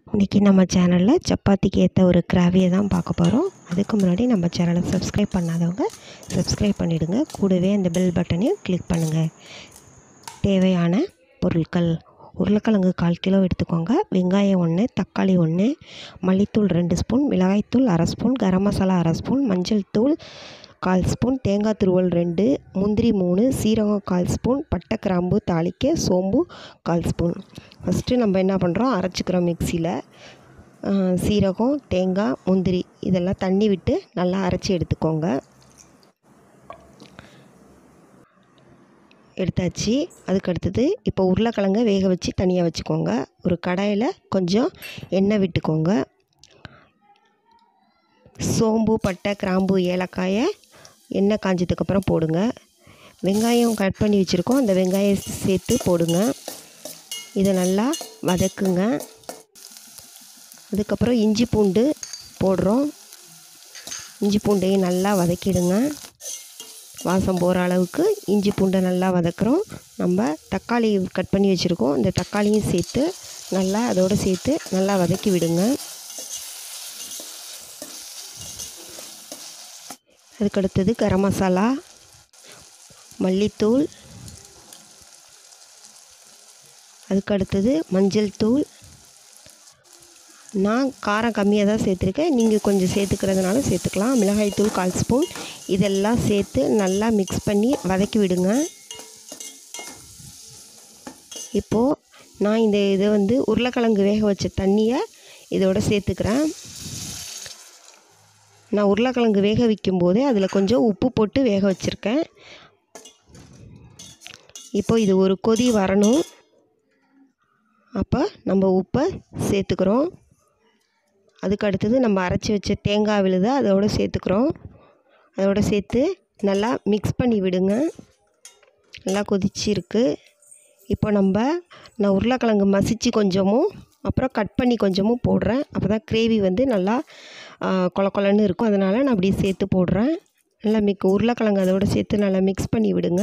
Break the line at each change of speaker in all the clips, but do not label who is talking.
இன்றைக்கி நம்ம சேனலில் சப்பாத்திக்கு ஏற்ற ஒரு கிராவியை தான் பார்க்க போகிறோம் அதுக்கு முன்னாடி நம்ம சேனலை சப்ஸ்கிரைப் பண்ணாதவங்க சப்ஸ்கிரைப் பண்ணிவிடுங்க கூடவே அந்த பெல் பட்டனையும் கிளிக் பண்ணுங்கள் தேவையான பொருட்கள் உருளைக்கிழங்கு கால் கிலோ எடுத்துக்கோங்க வெங்காயம் ஒன்று தக்காளி ஒன்று மல்லித்தூள் ரெண்டு ஸ்பூன் மிளகாய்த்தூள் அரை ஸ்பூன் கரம் மசாலா அரை ஸ்பூன் மஞ்சள் தூள் கால் ஸ்பூன் தேங்காய் துருவல் ரெண்டு முந்திரி மூணு சீரகம் கால் ஸ்பூன் பட்டை கிராம்பு தாளிக்க சோம்பு கால் ஸ்பூன் ஃபஸ்ட்டு நம்ம என்ன பண்ணுறோம் அரைச்சிக்கிறோம் மிக்சியில் சீரகம் தேங்காய் முந்திரி இதெல்லாம் தண்ணி விட்டு நல்லா அரைச்சி எடுத்துக்கோங்க எடுத்தாச்சு அதுக்கு அடுத்தது இப்போ உருளைக்கிழங்க வேக வச்சு தனியாக வச்சுக்கோங்க ஒரு கடாயில் கொஞ்சம் எண்ணெய் விட்டுக்கோங்க சோம்பு பட்டை கிராம்பு ஏலக்காயை எண்ணெய் காஞ்சதுக்கப்புறம் போடுங்க வெங்காயம் கட் பண்ணி வச்சுருக்கோம் அந்த வெங்காயம் சேர்த்து போடுங்க இதை நல்லா வதக்குங்க அதுக்கப்புறம் இஞ்சி பூண்டு போடுறோம் இஞ்சி பூண்டையும் நல்லா வதக்கிடுங்க வாசம் போகிற அளவுக்கு இஞ்சி பூண்டை நல்லா வதக்குறோம் நம்ம தக்காளி கட் பண்ணி வச்சுருக்கோம் அந்த தக்காளியும் சேர்த்து நல்லா அதோடு சேர்த்து நல்லா வதக்கி விடுங்க அதுக்கடுத்தது கரம் மசாலா மல்லித்தூள் அதுக்கடுத்தது மஞ்சள் தூள் நான் காரம் கம்மியாக தான் சேர்த்துருக்கேன் நீங்கள் கொஞ்சம் சேர்த்துக்கிறதுனால சேர்த்துக்கலாம் மிளகாய்த்தூள் கால் ஸ்பூன் இதெல்லாம் சேர்த்து நல்லா மிக்ஸ் பண்ணி வதக்கி விடுங்க இப்போது நான் இந்த இதை வந்து உருளைக்கிழங்கு வேக வச்ச தண்ணியை இதோட சேர்த்துக்கிறேன் நான் உருளைக்கிழங்கு வேக வைக்கும் போதே அதில் கொஞ்சம் உப்பு போட்டு வேக வச்சுருக்கேன் இப்போ இது ஒரு கொதி வரணும் அப்போ நம்ம உப்பை சேர்த்துக்கிறோம் அதுக்கு அடுத்தது நம்ம அரைச்சி வச்ச தேங்காய் விழுதை அதோடு சேர்த்துக்கிறோம் அதோடு சேர்த்து நல்லா மிக்ஸ் பண்ணி விடுங்க நல்லா கொதிச்சிருக்கு இப்போ நம்ம நான் உருளைக்கிழங்கு மசித்து கொஞ்சமும் அப்புறம் கட் பண்ணி கொஞ்சமும் போடுறேன் அப்போ தான் கிரேவி வந்து நல்லா கொல கொலன்னு இருக்கும் அதனால் நான் அப்படியே சேர்த்து போடுறேன் நல்லா மிக் உருளைக்கிழங்கு அதோடு சேர்த்து நல்லா மிக்ஸ் பண்ணி விடுங்க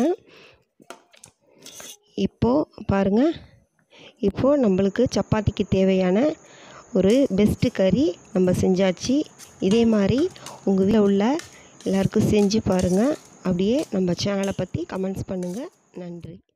இப்போது பாருங்கள் இப்போது நம்மளுக்கு சப்பாத்திக்கு தேவையான ஒரு பெஸ்ட்டு கறி நம்ம செஞ்சாச்சு இதே மாதிரி உங்கள் வீட்டில் உள்ள எல்லாருக்கும் செஞ்சு பாருங்கள் அப்படியே நம்ம சேனலை பற்றி கமெண்ட்ஸ் பண்ணுங்கள் நன்றி